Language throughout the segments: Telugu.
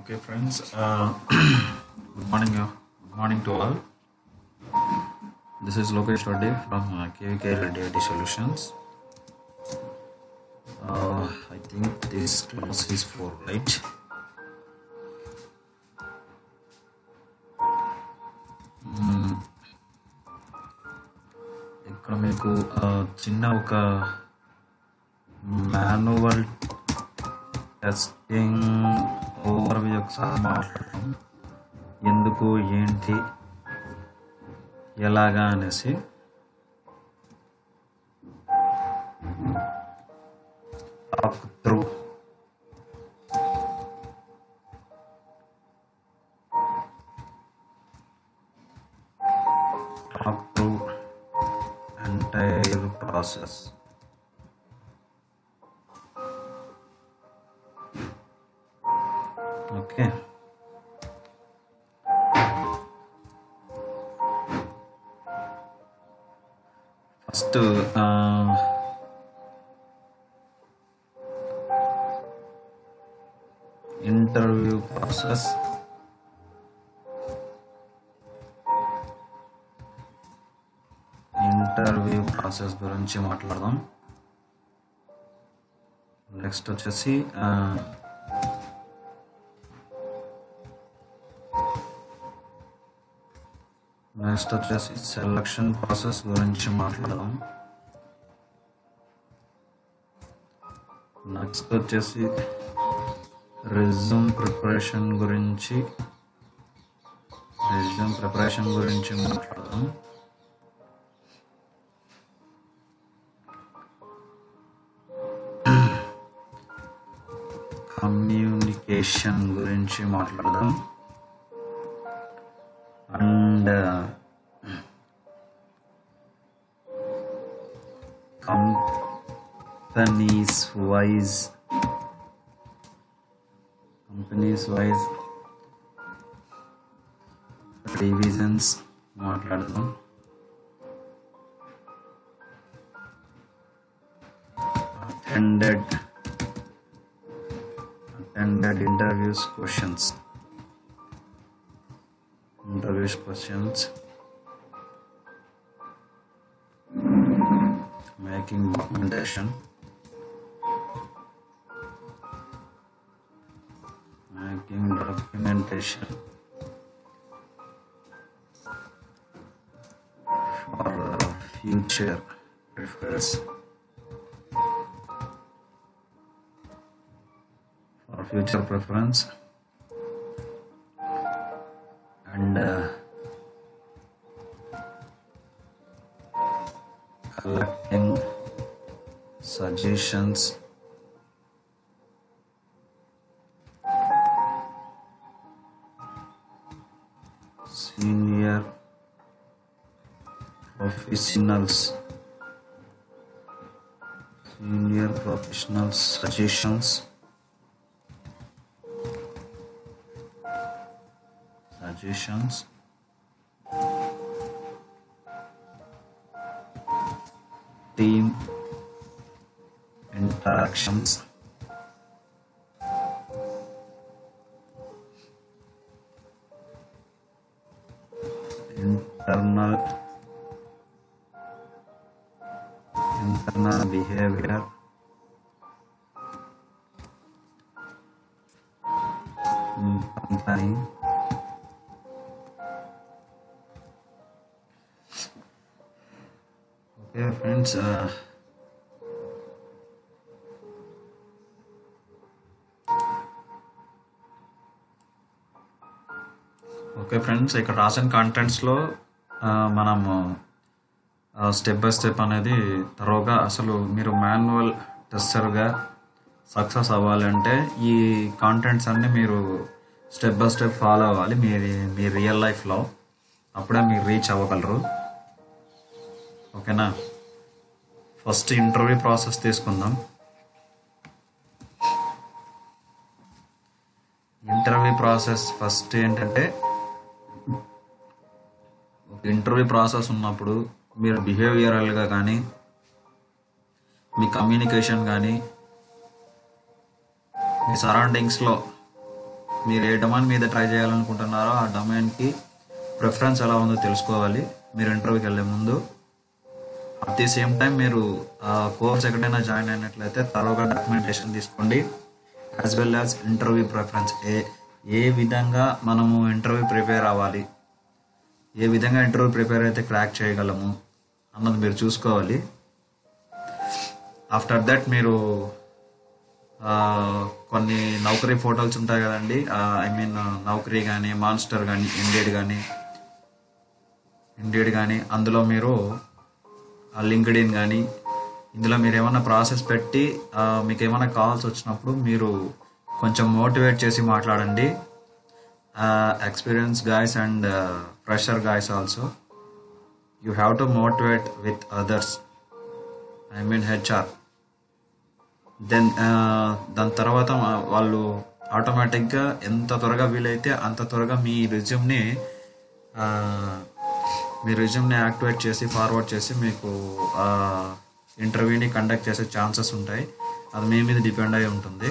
Okay, friends. Uh, good morning. Uh, good morning to all. This is Lokesh Reddy from uh, KVK Reddy IT Solutions. Uh, I think this class is for right. మ్మ్. ఇక్కడ మీకు ఆ, చిన్న ఒక మాన్యువల్ టెస్టింగ్ ఓవర్వ్యూ ఒకసారి మాట్లాడడం ఎందుకు ఏంటి ఎలాగా అనేసి talk through talk through entire process okay first interview process interview process గురించి మాట్లాడదాం నెక్స్ట్ వచ్చేసి ఆ, నెక్స్ట్ వచ్చేసి సెలక్షన్ ప్రాసెస్ గురించి మాట్లాడదాం నెక్స్ట్ వచ్చేసి రెజ్యూమ్ ప్రిపరేషన్ గురించి రెజ్యూమ్ ప్రిపరేషన్ గురించి మాట్లాడదాం కమ్యూనికేషన్ గురించి మాట్లాడదాం and companies wise companies wise revisions మాట్లాడదాం attended attended interviews questions interviews questions making documentation making documentation for uh, future reference for future preference and uh, collecting suggestions senior professionals senior professionals suggestions suggestions team interactions internal internal behavior in company okay friends uh, okay friends ఇక్కడ రాసిన కంటెంట్స్లో మనము స్టెప్ బై స్టెప్ అనేది తరోగా అసలు మీరు మాన్యువల్ టెస్టర్గా సక్సెస్ అవ్వాలంటే ఈ కాంటెంట్స్ అన్నీ మీరు స్టెప్ బై స్టెప్ ఫాలో అవ్వాలి మీ మీ రియల్ లైఫ్లో అప్పుడే మీరు రీచ్ అవ్వగలరు ఓకేనా ఫస్ట్ ఇంటర్వ్యూ ప్రాసెస్ తీసుకుందాం ఇంటర్వ్యూ ప్రాసెస్ ఫస్ట్ ఏంటంటే ఒక ఇంటర్వ్యూ ప్రాసెస్ ఉన్నప్పుడు మీరు బిహేవియరల్గా కానీ మీ కమ్యూనికేషన్ కానీ మీ సరౌండింగ్స్లో మీరు ఏ డొమైన్ మీద ట్రై చేయాలనుకుంటున్నారో ఆ డొమైన్కి ప్రిఫరెన్స్ ఎలా ఉందో తెలుసుకోవాలి మీరు ఇంటర్వ్యూకి వెళ్ళే ముందు అట్ ది సేమ్ టైం మీరు ఆ కోర్స్ ఎక్కడైనా జాయిన్ అయినట్లయితే తరోగా డాక్యుమెంటేషన్ తీసుకోండి as well as interview preference ఏ ఏ విధంగా మనము ఇంటర్వ్యూ ప్రిపేర్ అవ్వాలి ఏ విధంగా ఇంటర్వ్యూ ప్రిపేర్ అయితే క్రాక్ చేయగలము అన్నది మీరు చూసుకోవాలి ఆఫ్టర్ దట్ మీరు ఆ, కొన్ని నౌకరీ ఫోటోస్ ఉంటాయి కదండి ఐ మీన్ నౌకరీ కానీ మాన్స్టర్ కానీ ఇండేడ్ కానీ ఇండేడ్ కానీ అందులో మీరు లింక్డ్ ఇన్ కానీ ఇందులో మీరు ఏమైనా ప్రాసెస్ పెట్టి ఆ, మీకు ఏమైనా కాల్స్ వచ్చినప్పుడు మీరు కొంచెం మోటివేట్ చేసి మాట్లాడండి experience guys and fresher guys also you have to motivate with others I mean HR then దాని తర్వాత వాళ్ళు ఆటోమేటిక్గా ఎంత త్వరగా వీలైతే అంత త్వరగా మీ రిజ్యూమ్ని మీ రిజ్యూమ్ని యాక్టివేట్ చేసి ఫార్వర్డ్ చేసి మీకు ఇంటర్వ్యూని కండక్ట్ చేసే ఛాన్సెస్ ఉంటాయి అది మీ మీద డిపెండ్ అయి ఉంటుంది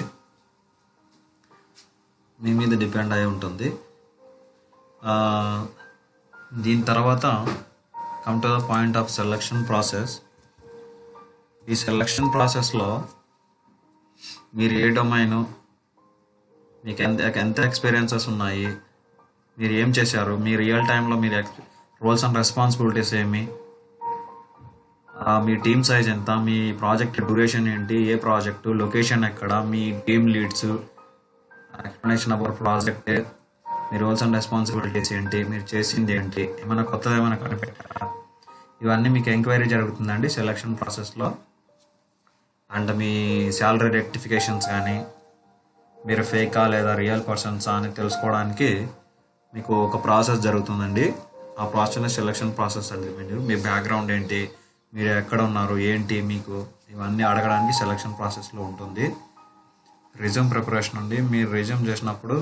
మీ మీద డిపెండ్ అయి ఉంటుంది ఆ, దీని తర్వాత come to the point of selection process ఈ సెలక్షన్ ప్రాసెస్లో మీరు ఏ డొమైను మీకు ఎంత ఎంత ఎక్స్పీరియన్సెస్ ఉన్నాయి మీరు ఏం చేశారు మీ రియల్ టైంలో మీరు రోల్స్ అండ్ రెస్పాన్సిబిలిటీస్ ఏమి ఆ, మీ టీమ్ సైజ్ ఎంత మీ ప్రాజెక్ట్ డ్యూరేషన్ ఏంటి ఏ ప్రాజెక్టు లొకేషన్ ఎక్కడ మీ team leads explanation about project మీ రోల్స్ అండ్ రెస్పాన్సిబిలిటీస్ ఏంటి మీరు చేసింది ఏంటి ఏమైనా కొత్తది ఏమైనా కనిపెట్టారా ఇవన్నీ మీకు ఎంక్వైరీ జరుగుతుందండి సెలక్షన్ ప్రాసెస్లో అండ్ మీ శాలరీ రెక్టిఫికేషన్స్ కానీ మీరు ఫేకా లేదా రియల్ పర్సన్సా అని తెలుసుకోవడానికి మీకు ఒక ప్రాసెస్ జరుగుతుందండి ఆ ప్రాసెస్ సెలక్షన్ ప్రాసెస్ అండి మీరు మీ బ్యాక్గ్రౌండ్ ఏంటి మీరు ఎక్కడ ఉన్నారు ఏంటి మీకు ఇవన్నీ అడగడానికి సెలక్షన్ ప్రాసెస్లో ఉంటుంది రిజ్యూమ్ ప్రిపరేషన్ అండి మీరు రిజ్యూమ్ చేసినప్పుడు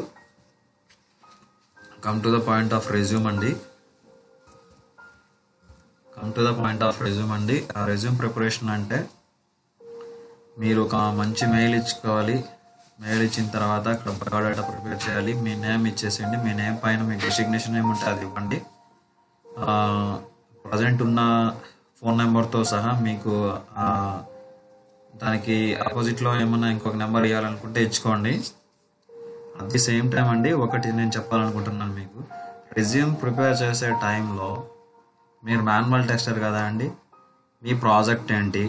come to the point of resume అండి come to the point of resume అండి ఆ రెజ్యూమ్ ప్రిపరేషన్ అంటే మీరు ఒక మంచి మెయిల్ ఇచ్చుకోవాలి మెయిల్ ఇచ్చిన తర్వాత అక్కడ బయోడేటా ప్రిపేర్ చేయాలి మీ నేమ్ ఇచ్చేసేయండి మీ నేమ్ పైన మీ డెసిగ్నేషన్ ఏముంటే అది ఇవ్వండి ప్రజెంట్ ఉన్న ఫోన్ నెంబర్తో సహా మీకు ఆ, దానికి ఆపోజిట్లో ఏమన్నా ఇంకొక నెంబర్ ఇవ్వాలనుకుంటే ఇచ్చుకోండి అట్ ది సేమ్ టైం అండి ఒకటి నేను చెప్పాలనుకుంటున్నాను మీకు రెజ్యూమ్ ప్రిపేర్ చేసే టైంలో మీరు మాన్యువల్ టెస్టర్ కదా అండి మీ ప్రాజెక్ట్ ఏంటి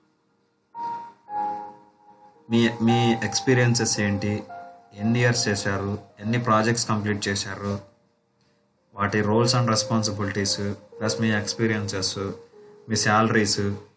మీ మీ ఎక్స్పీరియన్సెస్ ఏంటి ఎన్ని ఇయర్స్ చేశారు ఎన్ని ప్రాజెక్ట్స్ కంప్లీట్ చేశారు వాటి రోల్స్ అండ్ రెస్పాన్సిబిలిటీస్ ప్లస్ మీ ఎక్స్పీరియన్సెస్ మీ శాలరీస్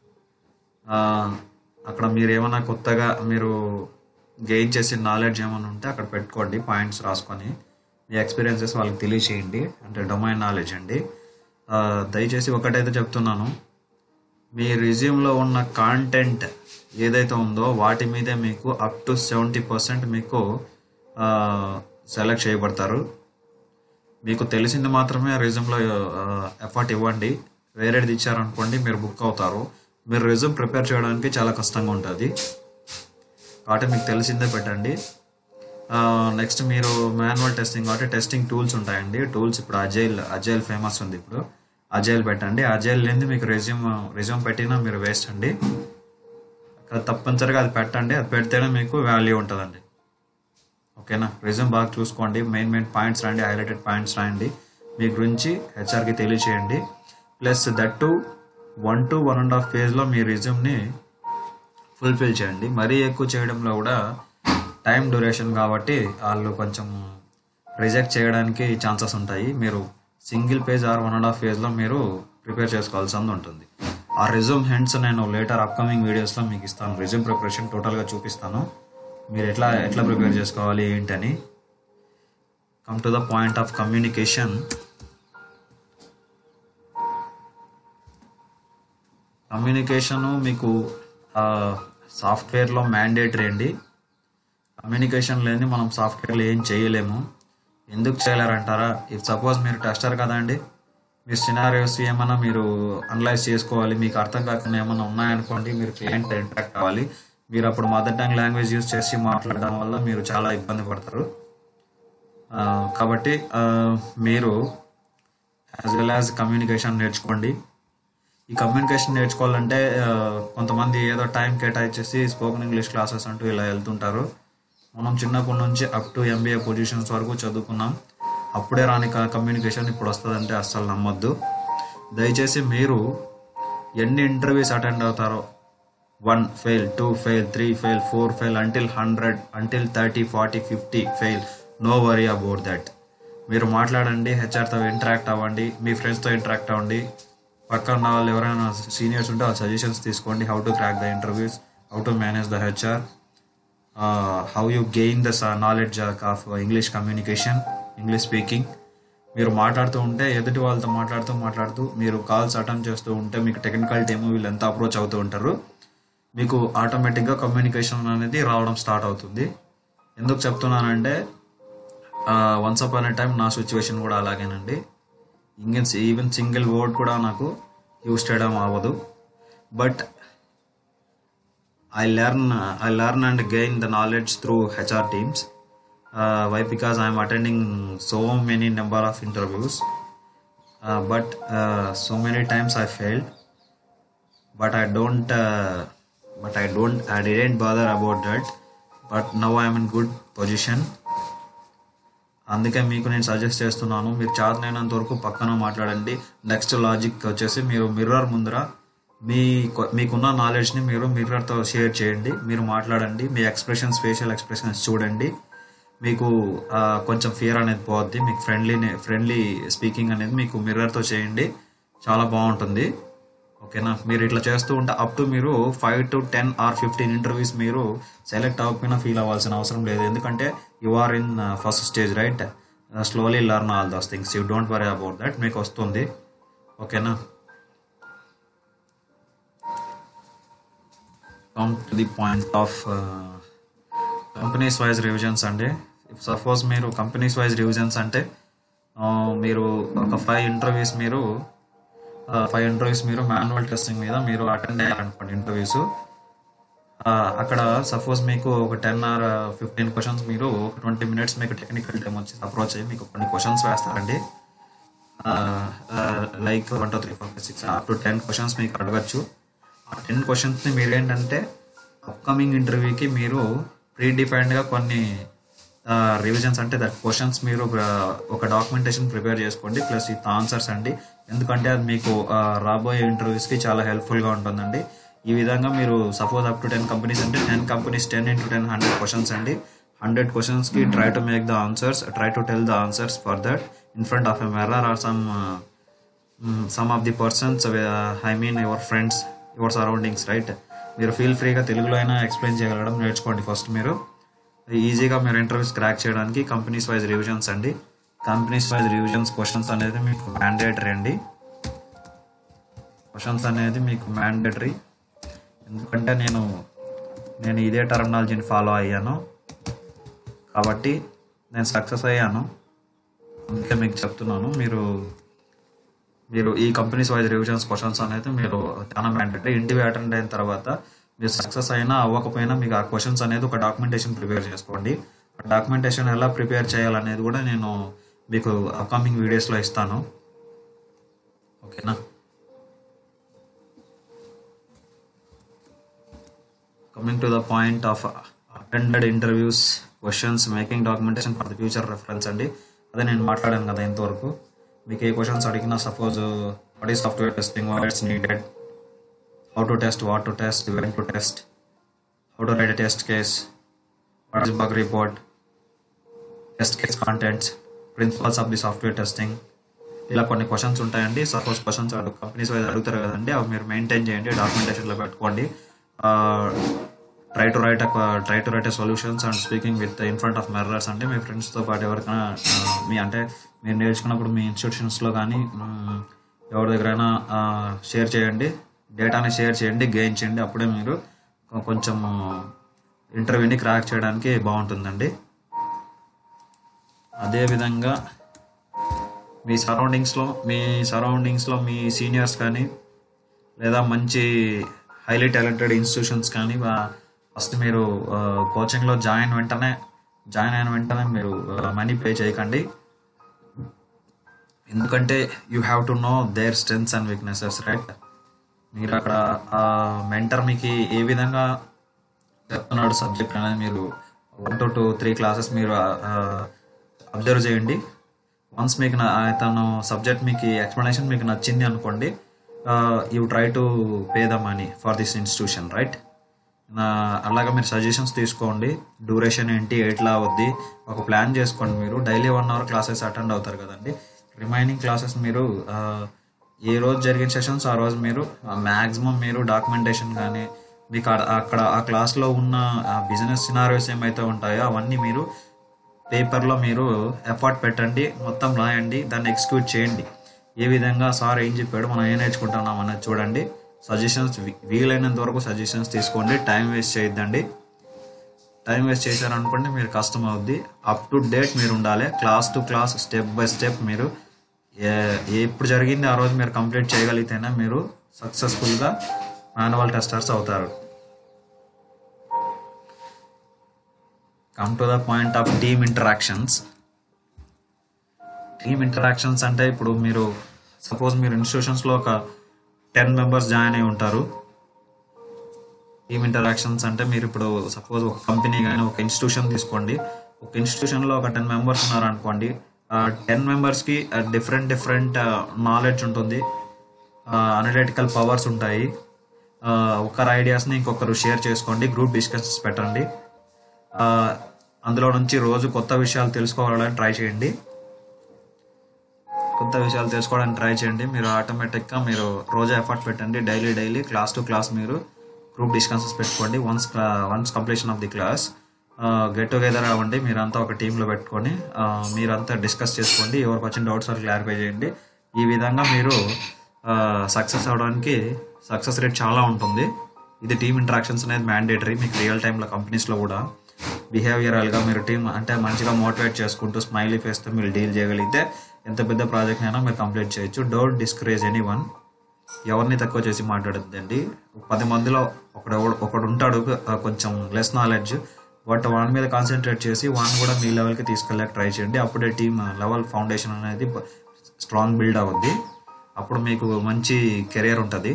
అక్కడ మీరు ఏమైనా కొత్తగా మీరు గెయిన్ చేసే నాలెడ్జ్ ఏమైనా ఉంటే అక్కడ పెట్టుకోండి పాయింట్స్ రాసుకొని మీ ఎక్స్పీరియన్సెస్ వాళ్ళకి తెలియచేయండి అంటే డొమైన్ నాలెడ్జ్ అండి ఆ, దయచేసి ఒకటైతే చెప్తున్నాను మీ రిజ్యూమ్లో ఉన్న కాంటెంట్ ఏదైతే ఉందో వాటి మీదే మీకు అప్ టు సెవెంటీ పర్సెంట్ మీకు సెలెక్ట్ చేయబడతారు మీకు తెలిసింది మాత్రమే రెజ్యూమ్లో ఎఫర్ట్ ఇవ్వండి వేరేది ఇచ్చారనుకోండి మీరు బుక్ అవుతారు మీరు రెజ్యూమ్ ప్రిపేర్ చేయడానికి చాలా కష్టంగా ఉంటుంది కాబట్టి మీకు తెలిసిందే పెట్టండి నెక్స్ట్ మీరు మాన్యువల్ టెస్టింగ్ కాబట్టి టెస్టింగ్ టూల్స్ ఉంటాయండి టూల్స్ ఇప్పుడు అజైల్ అజైల్ ఫేమస్ ఉంది ఇప్పుడు అజైల్ పెట్టండి అజైల్ లేని మీకు రెజ్యూమ్ రెజ్యూమ్ పెట్టినా మీరు వేస్ట్ అండి అక్కడ తప్పనిసరిగా అది పెట్టండి అది పెడితేనే మీకు వాల్యూ ఉంటుందండి ఓకేనా రెజ్యూమ్ బాగా చూసుకోండి మెయిన్ మెయిన్ పాయింట్స్ రాయండి హైలైటెడ్ పాయింట్స్ రాయండి మీ గురించి హెచ్ఆర్కి తెలియచేయండి plus that to one to one and half పేజ్లో మీ రెజ్యూమ్ని ఫుల్ఫిల్ చేయండి మరీ ఎక్కువ చేయడంలో కూడా టైం డ్యూరేషన్ కాబట్టి వాళ్ళు కొంచెం రిజెక్ట్ చేయడానికి ఛాన్సెస్ ఉంటాయి మీరు single page or one and half పేజ్లో మీరు ప్రిపేర్ చేసుకోవాల్సి ఉంటుంది ఆ రెజ్యూమ్ హెండ్స్ నేను లేటర్ అప్కమింగ్ వీడియోస్లో మీకు ఇస్తాను రెజ్యూమ్ ప్రిపరేషన్ టోటల్గా చూపిస్తాను మీరు ఎట్లా ఎట్లా ప్రిపేర్ చేసుకోవాలి ఏంటని come to the point of communication communication మీకు సాఫ్ట్వేర్లో మ్యాండేటరీ అండి కమ్యూనికేషన్ లేని మనం సాఫ్ట్వేర్లో ఏం చేయలేము ఎందుకు చేయలేరంటారా ఇఫ్ సపోజ్ మీరు టెస్టర్ కదా అండి మీ సినారియోస్ ఏమైనా మీరు అనలైజ్ చేసుకోవాలి మీకు అర్థం కాకుండా ఏమైనా ఉన్నాయనుకోండి మీరు క్లయింట్ ఇంటరాక్ట్ కావాలి మీరు అప్పుడు మదర్ టంగ్ లాంగ్వేజ్ యూజ్ చేసి మాట్లాడడం వల్ల మీరు చాలా ఇబ్బంది పడతారు ఆ, కాబట్టి ఆ, మీరు యాజ్ వెల్ యాజ్ కమ్యూనికేషన్ నేర్చుకోండి ఈ కమ్యూనికేషన్ నేర్చుకోవాలంటే ఆ, కొంతమంది ఏదో టైం కేటాయించేసి స్పోకెన్ ఇంగ్లీష్ క్లాసెస్ అంటూ ఇలా వెళ్తుంటారు మనం చిన్నప్పటి నుంచి అప్ టు ఎంబీఏ పొజిషన్స్ వరకు చదువుకున్నాం అప్పుడే రాని కమ్యూనికేషన్ ఇప్పుడు వస్తుందంటే అస్సలు నమ్మొద్దు దయచేసి మీరు ఎన్ని ఇంటర్వ్యూస్ అటెండ్ అవుతారో one fail two fail three fail four fail until hundred until thirty forty fifty fail no worry about that మీరు మాట్లాడండి హెచ్ఆర్తో ఇంటరాక్ట్ అవ్వండి మీ ఫ్రెండ్స్తో ఇంటరాక్ట్ అవ్వండి పక్కన ఉన్న వాళ్ళు ఎవరైనా సీనియర్స్ ఉంటే వాళ్ళ సజెషన్స్ తీసుకోండి how to crack the interviews how to manage the HR how you gain the knowledge of English communication English speaking మీరు మాట్లాడుతూ ఉంటే ఎదుటి వాళ్ళతో మాట్లాడుతూ మాట్లాడుతూ మీరు కాల్స్ అటెండ్ చేస్తూ ఉంటే మీకు టెక్నికల్ టీమ్ వీళ్ళు ఎంత అప్రోచ్ అవుతూ ఉంటారు మీకు ఆటోమేటిక్గా కమ్యూనికేషన్ అనేది రావడం స్టార్ట్ అవుతుంది ఎందుకు చెప్తున్నానంటే వన్స్ అప్ అనే టైం నా సిచ్యువేషన్ కూడా అలాగేనండి ఇంకెన్ ఈవెన్ సింగిల్ వర్డ్ కూడా నాకు యూస్ చేయడం అవ్వదు but I learn I learn and gain the knowledge through HR teams. Uh, why? Because I am attending so many number of interviews, uh, but uh, so many times I failed. But I don't. Uh, but I don't. I didn't bother about that. But now I am in good position. అందుకే మీకు నేను సజెస్ట్ చేస్తున్నాను మీరు చేతనైనంత వరకు పక్కన మాట్లాడండి నెక్స్ట్ లాజిక్ వచ్చేసి మీరు మిర్రర్ ముందర మీ కొ- మీకున్న నాలెడ్జ్ని మీరు మిర్రర్తో షేర్ చేయండి మీరు మాట్లాడండి మీ ఎక్స్ప్రెషన్స్ ఫేషియల్ ఎక్స్ప్రెషన్స్ చూడండి మీకు ఆ, కొంచెం ఫియర్ అనేది పోద్ది మీకు ఫ్రెండ్లీ ఫ్రెండ్లీ స్పీకింగ్ అనేది మీకు మిర్రర్తో చేయండి చాలా బాగుంటుంది ఓకేనా మీరు ఇట్లా చేస్తూ ఉంటే అప్ టు మీరు five to ten or fifteen interviews మీరు సెలెక్ట్ అవ్వకపోయినా ఫీల్ అవ్వాల్సిన అవసరం లేదు ఎందుకంటే you are in first stage right slowly learn all those things you don't worry about that మీకు వస్తుంది ఓకేనా come to the point of companies wise revisions అండి సపోజ్ మీరు కంపెనీస్ వైజ్ రివిజన్స్ అంటే ఆ, మీరు ఒక ఫైవ్ ఇంటర్వ్యూస్ మీరు ఫైవ్ ఇంటర్వ్యూస్ మీరు మాన్యువల్ టెస్టింగ్ మీద మీరు అటెండ్ అయ్యారనుకోండి ఇంటర్వ్యూస్ అక్కడ సపోజ్ మీకు ఒక టెన్ ఆర్ ఫిఫ్టీన్ క్వశ్చన్స్ మీరు ఒక ట్వంటీ మినిట్స్ మీకు టెక్నికల్ టైం వచ్చి అప్రోచ్ అయ్యి మీకు కొన్ని క్వశ్చన్స్ వేస్తారండి like one two three four five six up to ten questions మీకు అడగచ్చు ఆ టెన్ క్వశ్చన్స్ని మీరు ఏంటంటే అప్కమింగ్ ఇంటర్వ్యూకి మీరు ప్రీ డిఫైన్డ్గా కొన్ని రివిజన్స్ అంటే దట్ క్వశ్చన్స్ మీరు uh, ఒక డాక్యుమెంటేషన్ ప్రిపేర్ చేసుకోండి ప్లస్ విత్ ఆన్సర్స్ అండి ఎందుకంటే అది మీకు uh, రాబోయే ఇంటర్వ్యూస్కి చాలా హెల్ప్ఫుల్గా ఉంటుందండి ఈ విధంగా మీరు suppose up to ten companies అంటే ten companies ten into ten hundred questions అండి హండ్రెడ్ క్వశ్చన్స్కి try to make the answers try to tell the answers for that in front of a mirror or some some of the persons I mean your friends your surroundings right మీరు ఫీల్ ఫ్రీగా తెలుగులో అయినా ఎక్స్ప్లెయిన్ చేయగలగడం నేర్చుకోండి ఫస్ట్ మీరు ఈజీగా మీరు ఇంటర్వ్యూస్ క్రాక్ చేయడానికి కంపెనీస్ వైజ్ రివిజన్స్ అండి కంపెనీస్ వైజ్ రివిజన్స్ క్వశ్చన్స్ అనేది మీకు మ్యాండేటరీ అండి క్వశ్చన్స్ అనేది మీకు మ్యాండేటరీ ఎందుకంటే నేను నేను ఇదే టర్మినాలజీని ఫాలో అయ్యాను కాబట్టి నేను సక్సెస్ అయ్యాను అందుకే మీకు చెప్తున్నాను మీరు మీరు ఈ కంపెనీస్ వైజ్ రివిజన్స్ క్వశ్చన్స్ అనేది మీరు చాలా మ్యాండేటరీ ఇంటివి అటెండ్ అయిన తర్వాత మీరు సక్సెస్ అయినా అవ్వకపోయినా మీకు ఆ క్వశ్చన్స్ అనేది ఒక డాక్యుమెంటేషన్ ప్రిపేర్ చేసుకోండి ఆ డాక్యుమెంటేషన్ ఎలా ప్రిపేర్ చేయాలనేది కూడా నేను మీకు అప్కమింగ్ వీడియోస్లో ఇస్తాను ఓకేనా coming to the point of attended interviews questions making documentation for the future reference అండి అదే నేను మాట్లాడాను కదా ఇంతవరకు మీకు ఏ క్వశ్చన్స్ అడిగినా suppose what is software testing what it's needed how to test what to test when to test how to write test case what is bug report test case contents principles of the software testing ఇలా కొన్ని క్వశ్చన్స్ ఉంటాయండి సపోజ్ క్వశ్చన్స్ కంపెనీస్ వైజ్ అడుగుతారు కదండి అవి మీరు మెయింటైన్ చేయండి డాక్యుమెంటేషన్లో పెట్టుకోండి try to write try to write solutions and speaking with in front of mirrors అంటే మీ ఫ్రెండ్స్తో పాటు ఎవరికైనా ఆ, మీ అంటే మీరు నేర్చుకున్నప్పుడు మీ ఇన్స్టిట్యూషన్స్లో కానీ మ్, ఎవరి దగ్గరైనా షేర్ చేయండి డేటాని షేర్ చేయండి గెయిన్ చేయండి అప్పుడే మీరు కొ- కొంచెం ఇంటర్వ్యూని క్రాక్ చేయడానికి బాగుంటుందండి అదేవిధంగా మీ సరౌండింగ్స్లో మీ సరౌండింగ్స్లో మీ సీనియర్స్ కానీ లేదా మంచి హైలీ టాలెంటెడ్ ఇన్స్టిట్యూషన్స్ కానీ ఫస్ట్ మీరు కోచింగ్లో జాయిన్ వెంటనే జాయిన్ అయిన వెంటనే మీరు మనీ పే చేయకండి ఎందుకంటే you have to know their strengths and weaknesses right మీరు అక్కడ మెంటర్ మీకు ఏ విధంగా చెప్తున్నాడు సబ్జెక్ట్ అనేది మీరు one to two three classes మీరు అబ్జర్వ్ చేయండి వన్స్ మీకు నా- తను సబ్జెక్ట్ మీకు ఎక్స్ప్లెనేషన్ మీకు నచ్చింది అనుకోండి you try to pay the money for this institution right అలాగా మీరు సజెషన్స్ తీసుకోండి డ్యూరేషన్ ఏంటి ఎట్లా అవుద్ది ఒక ప్లాన్ చేసుకోండి మీరు daily one hour classes attend అవుతారు కదండి రిమైనింగ్ క్లాసెస్ మీరు ఆ, ఏ రోజు జరిగిన సెషన్స్ ఆ రోజు మీరు మ్యాక్సిమం మీరు డాక్యుమెంటేషన్ కానీ మీకు అడ- అక్కడ ఆ క్లాస్లో ఉన్న బిజినెస్ సినారియోస్ ఏమైతే ఉంటాయో అవన్నీ మీరు పేపర్లో మీరు ఎఫర్ట్ పెట్టండి మొత్తం రాయండి దాన్ని ఎగ్జిక్యూట్ చేయండి ఏ విధంగా సార్ ఏం చెప్పాడు మనం ఏం నేర్చుకుంటున్నాం అన్నది చూడండి సజెషన్స్ వీలైనంత వరకు సజెషన్స్ తీసుకోండి టైం వేస్ట్ చేయొద్దండి టైం వేస్ట్ చేశారనుకోండి మీరు కష్టం అవుద్ది అప్ టు డేట్ మీరు ఉండాలి class to class step by step మీరు ఏ- ఎప్పుడు జరిగింది ఆ రోజు మీరు కంప్లీట్ చేయగలిగితేనే మీరు సక్సెస్ఫుల్గా మాన్యువల్ టెస్టర్స్ అవుతారు come to the point of team interactions team interactions అంటే ఇప్పుడు మీరు సపోజ్ మీరు ఇన్స్టిట్యూషన్స్లో ఒక టెన్ మెంబర్స్ జాయిన్ అయి ఉంటారు టీమ్ ఇంటరాక్షన్స్ అంటే మీరు ఇప్పుడు సపోజ్ ఒక కంపెనీ కానీ ఒక ఇన్స్టిట్యూషన్ తీసుకోండి ఒక ఇన్స్టిట్యూషన్లో ఒక టెన్ మెంబర్స్ ఉన్నారు అనుకోండి ఆ టెన్ మెంబర్స్కి డిఫరెంట్ డిఫరెంట్ నాలెడ్జ్ ఉంటుంది అనలిటికల్ పవర్స్ ఉంటాయి ఆ, ఒకరి ఐడియాస్ని ఇంకొకరు షేర్ చేసుకోండి గ్రూప్ డిస్కషన్స్ పెట్టండి ఆ, అందులో నుంచి రోజు కొత్త విషయాలు తెలుసుకోవాలని ట్రై చేయండి కొత్త విషయాలు తెలుసుకోవడానికి ట్రై చేయండి మీరు ఆటోమేటిక్గా మీరు రోజు ఎఫర్ట్ పెట్టండి daily daily class to class మీరు గ్రూప్ డిస్కషన్స్ పెట్టుకోండి once once completion of the class get together అవ్వండి మీరంతా ఒక టీంలో పెట్టుకొని ఆ, మీరంతా డిస్కస్ చేసుకోండి ఎవరికి వచ్చిన డౌట్స్ వారు క్లారిఫై చేయండి ఈ విధంగా మీరు సక్సెస్ అవడానికి సక్సెస్ రేట్ చాలా ఉంటుంది ఇది టీమ్ ఇంటరాక్షన్స్ అనేది మ్యాండేటరీ మీకు రియల్ టైంలో కంపెనీస్లో కూడా బిహేవియరల్గా మీరు టీం అంటే మంచిగా మోటివేట్ చేసుకుంటూ స్మైలీ ఫేస్తో మీరు డీల్ చేయగలిగితే ఎంత పెద్ద ప్రాజెక్ట్ అయినా మీరు కంప్లీట్ చేయొచ్చు డోంట్ డిస్కరేజ్ ఎనీ వన్ ఎవరిని తక్కువ చేసి మాట్లాడద్దండి పది మందిలో ఒకడు ఒకడు ఉంటాడు ఆ, కొంచెం లెస్ నాలెడ్జ్ బట్ వాని మీద కాన్సన్ట్రేట్ చేసి వాడిని కూడా మీ లెవెల్కి తీసుకెళ్ళాక ట్రై చేయండి అప్పుడే టీమ్ లెవెల్ ఫౌండేషన్ అనేది స్ట్రాంగ్ బిల్డ్ అవుద్ది అప్పుడు మీకు మంచి కెరియర్ ఉంటుంది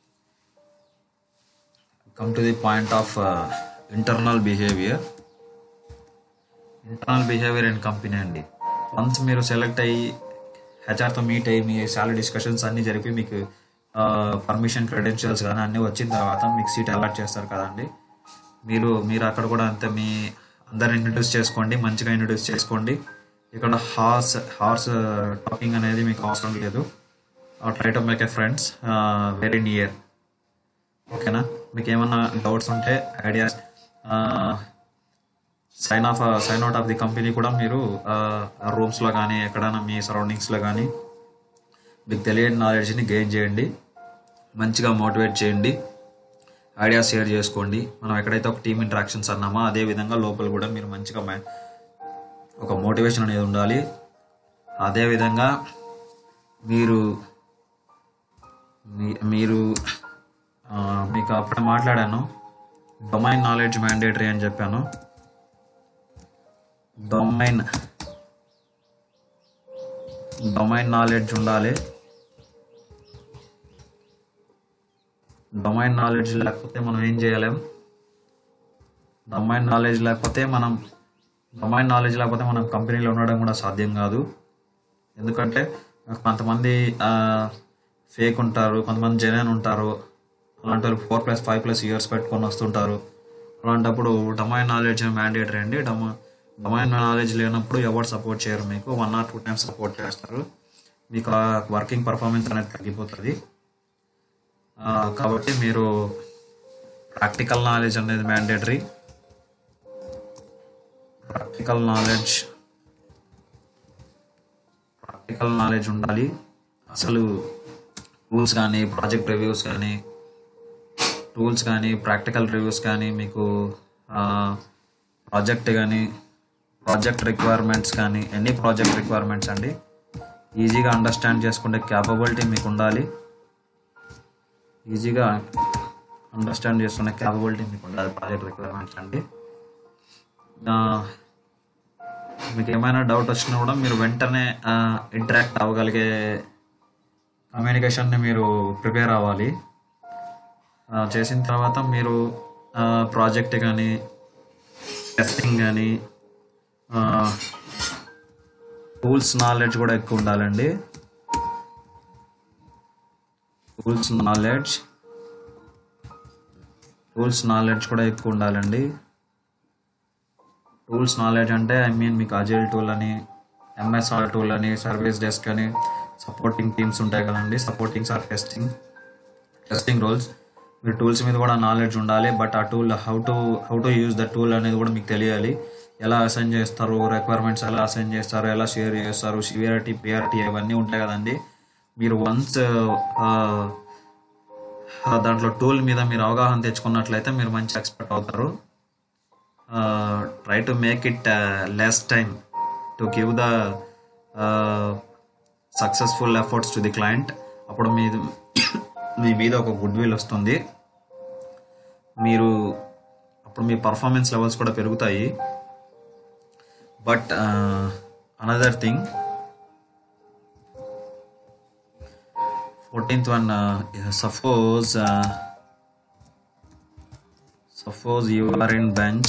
come to the point of internal behaviour internal behaviour and company అండి వన్స్ మీరు సెలెక్ట్ అయ్యి హెచ్ఆర్తో మీట్ అయ్యి మీ శాలరీ డిస్కషన్స్ అన్నీ జరిపి మీకు పర్మిషన్ క్రెడెన్షియల్స్ కానీ అన్నీ వచ్చిన తర్వాత మీకు సీట్ అలాట్ చేస్తారు కదండి మీరు మీరు అక్కడ కూడా అంతే మీ అందరిని ఇంట్రడ్యూస్ చేసుకోండి మంచిగా ఇంట్రడ్యూస్ చేసుకోండి ఇక్కడ హార్స్ హార్స్ టాకింగ్ అనేది మీకు అవసరం లేదు try to make a friends very near ఓకేనా మీకు ఏమన్నా డౌట్స్ ఉంటే ideas sign off sign out of the company కూడా మీరు రూమ్స్లో కానీ ఎక్కడైనా మీ సరౌండింగ్స్లో కానీ మీకు తెలియని నాలెడ్జ్ని గెయిన్ చేయండి మంచిగా మోటివేట్ చేయండి ఐడియాస్ షేర్ చేసుకోండి మనం ఎక్కడైతే ఒక టీమ్ ఇంటరాక్షన్స్ అన్నామో అదే విధంగా లోపల కూడా మీరు మంచిగా మ- ఒక మోటివేషన్ అనేది ఉండాలి అదే విధంగా మీరు మీ- మీరు ఆ, మీకు అప్పుడు మాట్లాడాను డొమైన్ నాలెడ్జ్ మ్యాండేటరీ అని చెప్పాను డొమైన్ డొమైన్ నాలెడ్జ్ ఉండాలి డొమైన్ నాలెడ్జ్ లేకపోతే మనం ఏం చేయలేం డొమైన్ నాలెడ్జ్ లేకపోతే మనం డొమైన్ నాలెడ్జ్ లేకపోతే మనం కంపెనీలో ఉండడం కూడా సాధ్యం కాదు ఎందుకంటే కొంతమంది ఫేక్ ఉంటారు కొంతమంది జెన్యున్ ఉంటారు అలాంటి వాళ్ళు four plus five plus years పెట్టుకొని వస్తుంటారు అలాంటప్పుడు డొమైన్ నాలెడ్జ్ మ్యాండేటరీ అండి డొమై డొమైన్ నాలెడ్జ్ లేనప్పుడు ఎవరు సపోర్ట్ చేయరు మీకు one or two times support చేస్తారు మీకు ఆ వర్కింగ్ పర్ఫార్మెన్స్ అనేది తగ్గిపోతుంది ఆ, కాబట్టి మీరు ప్రాక్టికల్ నాలెడ్జ్ అనేది mandatory practical knowledge practical knowledge ఉండాలి అసలు టూల్స్ కానీ ప్రాజెక్ట్ రివ్యూస్ కానీ టూల్స్ కానీ ప్రాక్టికల్ రివ్యూస్ కానీ మీకు ప్రాజెక్ట్ కానీ ప్రాజెక్ట్ రిక్వైర్మెంట్స్ కానీ ఎనీ ప్రాజెక్ట్ రిక్వైర్మెంట్స్ అండి ఈజీగా అండర్స్టాండ్ చేసుకునే క్యాపబిలిటీ మీకు ఉండాలి ఈజీగా అండర్స్టాండ్ చేసుకునే క్యాపబిలిటీ మీకు ఉండాలి ప్రాజెక్ట్ రిక్వైర్మెంట్స్ అండి మీకు ఏమైనా డౌట్ వచ్చినా కూడా మీరు వెంటనే ఇంటరాక్ట్ అవ్వగలిగే కమ్యూనికేషన్ని మీరు ప్రిపేర్ అవ్వాలి ఆ, చేసిన తర్వాత మీరు ప్రాజెక్ట్ కానీ టెస్టింగ్ కానీ టూల్స్ నాలెడ్జ్ కూడా ఎక్కువ ఉండాలండి టూల్స్ నాలెడ్జ్ టూల్స్ నాలెడ్జ్ కూడా ఎక్కువ ఉండాలండి టూల్స్ నాలెడ్జ్ అంటే ఐ మీన్ మీకు అజైల్ టూల్ అని ఎంఎస్ఆర్ టూల్ అని సర్వీస్ డెస్క్ అని సపోర్టింగ్ టీమ్స్ ఉంటాయి కదండి supporting or testing testing roles మీరు టూల్స్ మీద కూడా నాలెడ్జ్ ఉండాలి బట్ ఆ tool how to how to use the tool అనేది కూడా మీకు తెలియాలి ఎలా అసైన్ చేస్తారు రిక్వైర్మెంట్స్ ఎలా అసైన్ చేస్తారు ఎలా షేర్ చేస్తారు సివియారిటీ పిఆర్టీ ఇవన్నీ ఉంటాయి కదండి మీరు వన్స్ దాంట్లో టూల్ మీద మీరు అవగాహన తెచ్చుకున్నట్లయితే మీరు మంచి ఎక్స్పర్ట్ అవుతారు try to make it less time to give the successful efforts to the client అప్పుడు మీ మీ మీద ఒక గుడ్ విల్ వస్తుంది మీరు అప్పుడు మీ పర్ఫార్మెన్స్ లెవెల్స్ కూడా పెరుగుతాయి but another thing fourteenth one suppose suppose you are in bench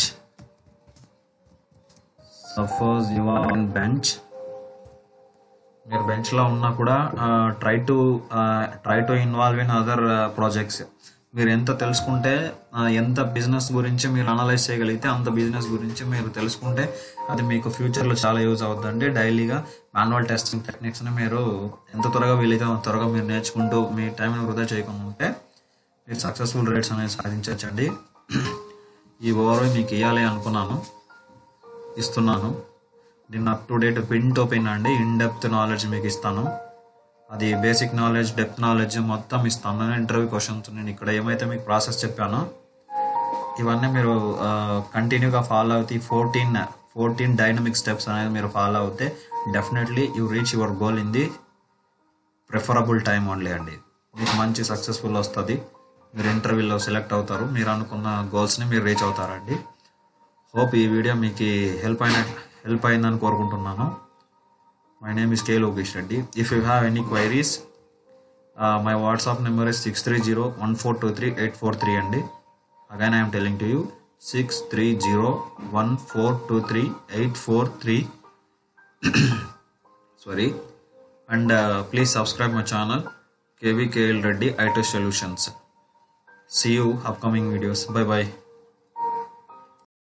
suppose you are in bench మీరు బెంచ్లో ఉన్నా కూడా try to try to involve in other projects మీరు ఎంత తెలుసుకుంటే ఆ, ఎంత బిజినెస్ గురించి మీరు అనలైజ్ చేయగలిగితే అంత బిజినెస్ గురించి మీరు తెలుసుకుంటే అది మీకు ఫ్యూచర్లో చాలా యూజ్ అవుతుందండి డైలీగా మాన్యువల్ టెస్టింగ్ టెక్నిక్స్ని మీరు ఎంత త్వరగా వీలైతే అంత త్వరగా మీరు నేర్చుకుంటూ మీ టైంని వృధా చేయకుండా ఉంటే మీరు సక్సెస్ఫుల్ రేట్స్ అనేది సాధించవచ్చండి ఈ ఓవర్ మీకు ఇవ్వాలి అనుకున్నాను ఇస్తున్నాను దీన్ని up to date pin to pin అండి ఇన్ డెప్త్ నాలెడ్జ్ మీకు ఇస్తాను అది బేసిక్ నాలెడ్జ్ డెప్త్ నాలెడ్జ్ మొత్తం ఇస్తాను ఇంటర్వ్యూ క్వశ్చన్స్ నేను ఇక్కడ ఏమైతే మీకు ప్రాసెస్ చెప్పానో ఇవన్నీ మీరు కంటిన్యూగా ఫాలో అవుతాయి ఫోర్టీన్ ఫోర్టీన్ డైనమిక్ స్టెప్స్ అనేది మీరు ఫాలో అవుతే definitely you reach your goal in the preferable time only అండి మీకు మంచి సక్సెస్ఫుల్ వస్తుంది మీరు ఇంటర్వ్యూలో సెలెక్ట్ అవుతారు మీరు అనుకున్న గోల్స్ని మీరు రీచ్ అవుతారండి హోప్ ఈ వీడియో మీకు హెల్ప్ అయిన హెల్ప్ అయిందని కోరుకుంటున్నాను my name is K Lokesh Reddy if you have any queries my WhatsApp number is six three zero one four two three eight four three అండి again I'm telling to you six three zero one four two three eight four three sorry and please subscribe my channel KVKL Reddy IT solutions See you upcoming videos. Bye bye.